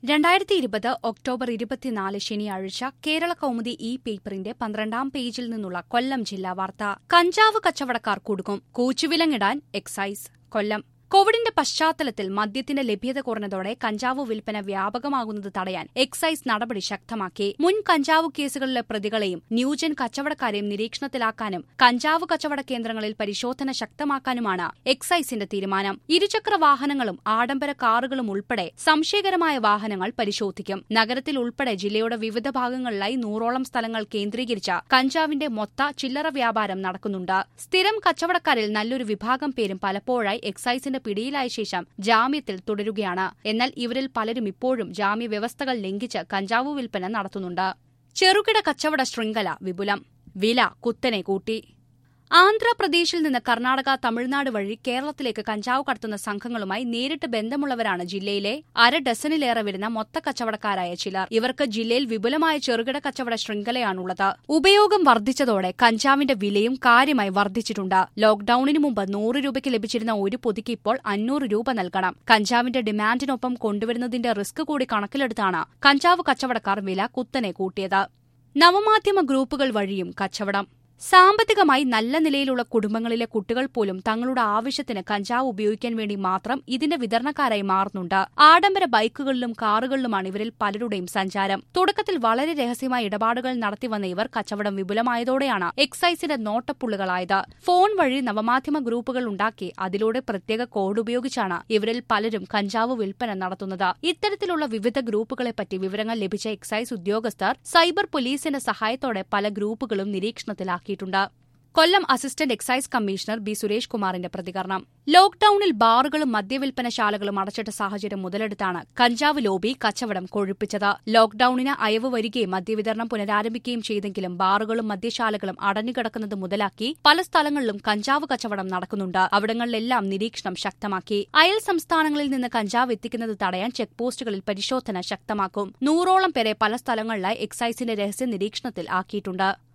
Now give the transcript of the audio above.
രണ്ടായിരത്തി ഇരുപത് ഒക്ടോബർ ഇരുപത്തിനാല് ശനിയാഴ്ച കേരള കൗമുദി ഇ പേപ്പറിന്റെ പന്ത്രണ്ടാം പേജിൽ നിന്നുള്ള കൊല്ലം ജില്ലാ വാർത്ത കഞ്ചാവ് കച്ചവടക്കാർ കുടുങ്ങും കൂച്ചുവിലങ്ങിടാൻ എക്സൈസ് കൊല്ലം കോവിഡിന്റെ പശ്ചാത്തലത്തിൽ മദ്യത്തിന്റെ ലഭ്യത കുറഞ്ഞതോടെ കഞ്ചാവ് വിൽപ്പന വ്യാപകമാകുന്നത് തടയാൻ എക്സൈസ് നടപടി ശക്തമാക്കി മുൻ കഞ്ചാവ് കേസുകളിലെ പ്രതികളെയും ന്യൂജൻ കച്ചവടക്കാരെയും നിരീക്ഷണത്തിലാക്കാനും കഞ്ചാവ് കച്ചവട കേന്ദ്രങ്ങളിൽ പരിശോധന ശക്തമാക്കാനുമാണ് എക്സൈസിന്റെ തീരുമാനം ഇരുചക്ര വാഹനങ്ങളും ആഡംബര കാറുകളും ഉൾപ്പെടെ സംശയകരമായ വാഹനങ്ങൾ പരിശോധിക്കും നഗരത്തിൽ ഉൾപ്പെടെ ജില്ലയുടെ വിവിധ ഭാഗങ്ങളിലായി നൂറോളം സ്ഥലങ്ങൾ കേന്ദ്രീകരിച്ച കഞ്ചാവിന്റെ മൊത്ത ചില്ലറ വ്യാപാരം നടക്കുന്നുണ്ട് സ്ഥിരം കച്ചവടക്കാരിൽ നല്ലൊരു വിഭാഗം പേരും പലപ്പോഴായി എക്സൈസിന്റെ പിടിയിലായ ശേഷം ജാമ്യത്തിൽ തുടരുകയാണ് എന്നാൽ ഇവരിൽ പലരും ഇപ്പോഴും ജാമ്യ വ്യവസ്ഥകൾ ലംഘിച്ച് കഞ്ചാവ് വിൽപ്പന നടത്തുന്നുണ്ട് ചെറുകിട കച്ചവട ശൃംഖല വിപുലം വില കുത്തനെ കൂട്ടി ആന്ധ്രാപ്രദേശിൽ നിന്ന് കർണാടക തമിഴ്നാട് വഴി കേരളത്തിലേക്ക് കഞ്ചാവ് കടത്തുന്ന സംഘങ്ങളുമായി നേരിട്ട് ബന്ധമുള്ളവരാണ് ജില്ലയിലെ അര ഡസനിലേറെ വരുന്ന മൊത്ത കച്ചവടക്കാരായ ചിലർ ഇവർക്ക് ജില്ലയിൽ വിപുലമായ ചെറുകിട കച്ചവട ശൃംഖലയാണുള്ളത് ഉപയോഗം വർദ്ധിച്ചതോടെ കഞ്ചാവിന്റെ വിലയും കാര്യമായി വർദ്ധിച്ചിട്ടുണ്ട് ലോക്ഡൌണിന് മുമ്പ് നൂറ് രൂപയ്ക്ക് ലഭിച്ചിരുന്ന ഒരു പൊതിക്ക് ഇപ്പോൾ അഞ്ഞൂറ് രൂപ നൽകണം കഞ്ചാവിന്റെ ഡിമാൻഡിനൊപ്പം കൊണ്ടുവരുന്നതിന്റെ റിസ്ക് കൂടി കണക്കിലെടുത്താണ് കഞ്ചാവ് കച്ചവടക്കാർ വില കുത്തനെ കൂട്ടിയത് നവമാധ്യമ ഗ്രൂപ്പുകൾ വഴിയും കച്ചവടം സാമ്പത്തികമായി നല്ല നിലയിലുള്ള കുടുംബങ്ങളിലെ കുട്ടികൾ പോലും തങ്ങളുടെ ആവശ്യത്തിന് കഞ്ചാവ് ഉപയോഗിക്കാൻ വേണ്ടി മാത്രം ഇതിന്റെ വിതരണക്കാരായി മാറുന്നുണ്ട് ആഡംബര ബൈക്കുകളിലും കാറുകളിലുമാണ് ഇവരിൽ പലരുടെയും സഞ്ചാരം തുടക്കത്തിൽ വളരെ രഹസ്യമായ ഇടപാടുകൾ നടത്തിവന്ന ഇവർ കച്ചവടം വിപുലമായതോടെയാണ് എക്സൈസിന്റെ നോട്ടപ്പുള്ളുകളായത് ഫോൺ വഴി നവമാധ്യമ ഗ്രൂപ്പുകൾ ഉണ്ടാക്കി അതിലൂടെ പ്രത്യേക കോഡ് ഉപയോഗിച്ചാണ് ഇവരിൽ പലരും കഞ്ചാവ് വിൽപ്പന നടത്തുന്നത് ഇത്തരത്തിലുള്ള വിവിധ ഗ്രൂപ്പുകളെപ്പറ്റി വിവരങ്ങൾ ലഭിച്ച എക്സൈസ് ഉദ്യോഗസ്ഥർ സൈബർ പോലീസിന്റെ സഹായത്തോടെ പല ഗ്രൂപ്പുകളും നിരീക്ഷണത്തിലാക്കി ആക്കിയിട്ടുണ്ട് Kollam assistant excise commissioner B Suresh കുമാറിന്റെ പ്രതികരണം ലോക്ഡൌണിൽ ബാറുകളും മദ്യവിൽപ്പനശാലകളും അടച്ചിട്ട സാഹചര്യം മുതലെടുത്താണ് കഞ്ചാവ് ലോബി കച്ചവടം കൊഴുപ്പിച്ചത് ലോക്ഡൌണിന് അയവ് വരികയും മദ്യവിതരണം പുനരാരംഭിക്കുകയും ചെയ്തെങ്കിലും ബാറുകളും മദ്യശാലകളും അടഞ്ഞുകിടക്കുന്നത് മുതലാക്കി പല സ്ഥലങ്ങളിലും കഞ്ചാവ് കച്ചവടം നടക്കുന്നുണ്ട് അവിടങ്ങളിലെല്ലാം നിരീക്ഷണം ശക്തമാക്കി അയൽ സംസ്ഥാനങ്ങളിൽ നിന്ന് കഞ്ചാവ് എത്തിക്കുന്നത് തടയാൻ ചെക്ക് പോസ്റ്റുകളിൽ പരിശോധന ശക്തമാക്കും നൂറോളം പേരെ പല സ്ഥലങ്ങളിലായി എക്സൈസിന്റെ രഹസ്യ നിരീക്ഷണത്തിൽ ആക്കിയിട്ടുണ്ട്